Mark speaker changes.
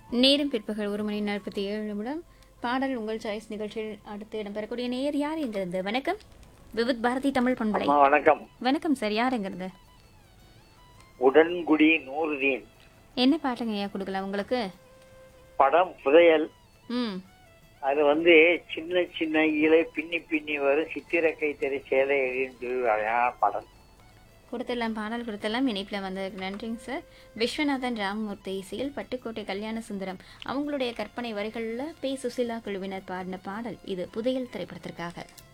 Speaker 1: நேரம் பிற்பகல் ஒரு மணி நாற்பத்தி ஏழு நிமிடம் பாடல் உங்கள் சாய்ஸ் நிகழ்ச்சியில் அடுத்து இடம்பெறக்கூடிய நேர் யார் என்கிறது வணக்கம் விவித் பாரதி தமிழ் பண்பலை
Speaker 2: அம்மா வணக்கம்
Speaker 1: வணக்கம் சார் யார் எங்கிறது
Speaker 2: உடன்குடி நூறுதீன்
Speaker 1: என்ன பாட்டுங்க ஐயா கொடுக்கலாம் உங்களுக்கு
Speaker 2: படம் புதையல்
Speaker 1: ம்
Speaker 2: அது வந்து சின்ன சின்ன இலை பின்னி பின்னி வரும் சித்திரக்கை தெரி சேலை எழுதின்னு சொல்லி அழகான படம்
Speaker 1: கொடுத்துடலாம் பாடல் கொடுத்துடலாம் இணைப்பில் வந்ததுக்கு நன்றிங்க சார் விஸ்வநாதன் ராமமூர்த்தி இசையில் பட்டுக்கோட்டை கல்யாண சுந்தரம் அவங்களுடைய கற்பனை வரிகளில் பே சுசிலா குழுவினர் பாடின பாடல் இது புதையல் திரைப்படத்திற்காக